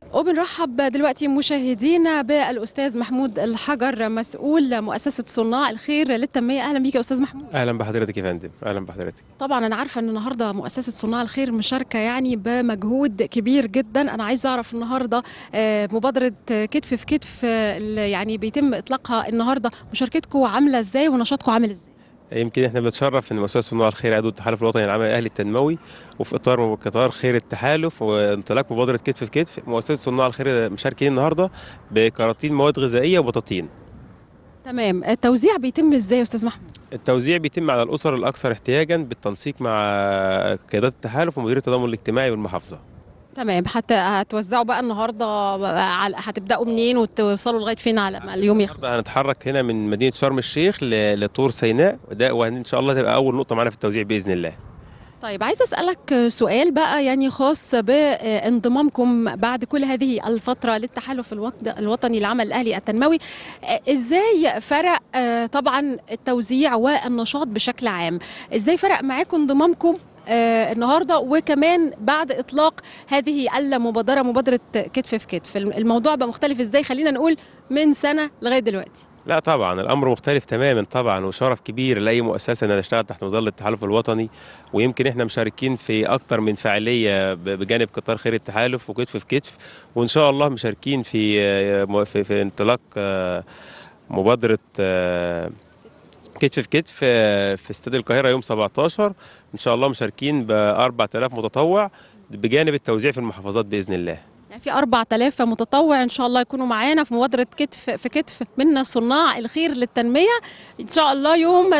وبنرحب دلوقتي مشاهدينا بالاستاذ محمود الحجر مسؤول مؤسسه صناع الخير للتنميه اهلا بيك يا استاذ محمود اهلا بحضرتك يا فندم اهلا بحضرتك طبعا انا عارفه ان النهارده مؤسسه صناع الخير مشاركه يعني بمجهود كبير جدا انا عايزه اعرف النهارده آه، مبادره كتف في كتف آه، اللي يعني بيتم اطلاقها النهارده مشاركتكم عامله ازاي ونشاطكم عامل ازاي يمكن احنا بنتشرف ان مؤسسه صناع الخير عضو التحالف الوطني العام الاهلي التنموي وفي اطار قطار خير التحالف وانطلاق مبادره كتف في كتف مؤسسه صناع الخير مشاركين النهارده بكراتين مواد غذائيه وبطاطين تمام التوزيع بيتم ازاي يا استاذ محمود التوزيع بيتم على الاسر الاكثر احتياجا بالتنسيق مع قيادات التحالف ومديريه التضامن الاجتماعي بالمحافظه تمام حتى هتوزعوا بقى النهارده على هتبداوا منين وتوصلوا لغايه فين على ما اليوم يخلص النهارده هنتحرك هنا من مدينه شرم الشيخ ل- لطور سيناء وده وان شاء الله تبقى اول نقطه معانا في التوزيع باذن الله طيب عايزه اسالك سؤال بقى يعني خاص بانضمامكم بعد كل هذه الفتره للتحالف الوط- الوطني للعمل الاهلي التنموي آه، ازاي فرق آه، طبعا التوزيع والنشاط بشكل عام ازاي فرق معاكم انضمامكم آه، النهارده وكمان بعد اطلاق هذه المبادره مبادره كتف في كتف الموضوع بقى مختلف ازاي خلينا نقول من سنه لغايه دلوقتي لا طبعا الامر مختلف تماما طبعا وشرف كبير لاي مؤسسه انها تشتغل تحت مظله التحالف الوطني ويمكن احنا مشاركين في اكتر من فعاليه ب- بجانب قطار خير التحالف وكتف في كتف وان شاء الله مشاركين في في, في انطلاق آه، مبادره آه، كتف في كتف آه، في استاد القاهره يوم 17 ان شاء الله مشاركين ب 4000 متطوع بجانب التوزيع في المحافظات باذن الله يعني في 4000 متطوع ان شاء الله يكونوا معانا في مبادره كتف في كتف من صناع الخير للتنميه ان شاء الله يوم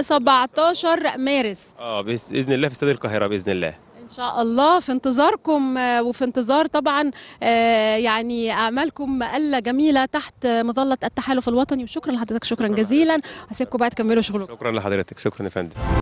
17 مارس اه بإذ- باذن الله في استاد القاهره باذن الله ان شاء الله في انتظاركم آه، وفي انتظار طبعا آه، يعني اعمالكم الجميله تحت مظله التحالف الوطني وشكرا لحضرتك شكرا شكراً جزيلا هسيبكم بقى تكملوا شغلكم شكرا لحضرتك شكرا يا فندم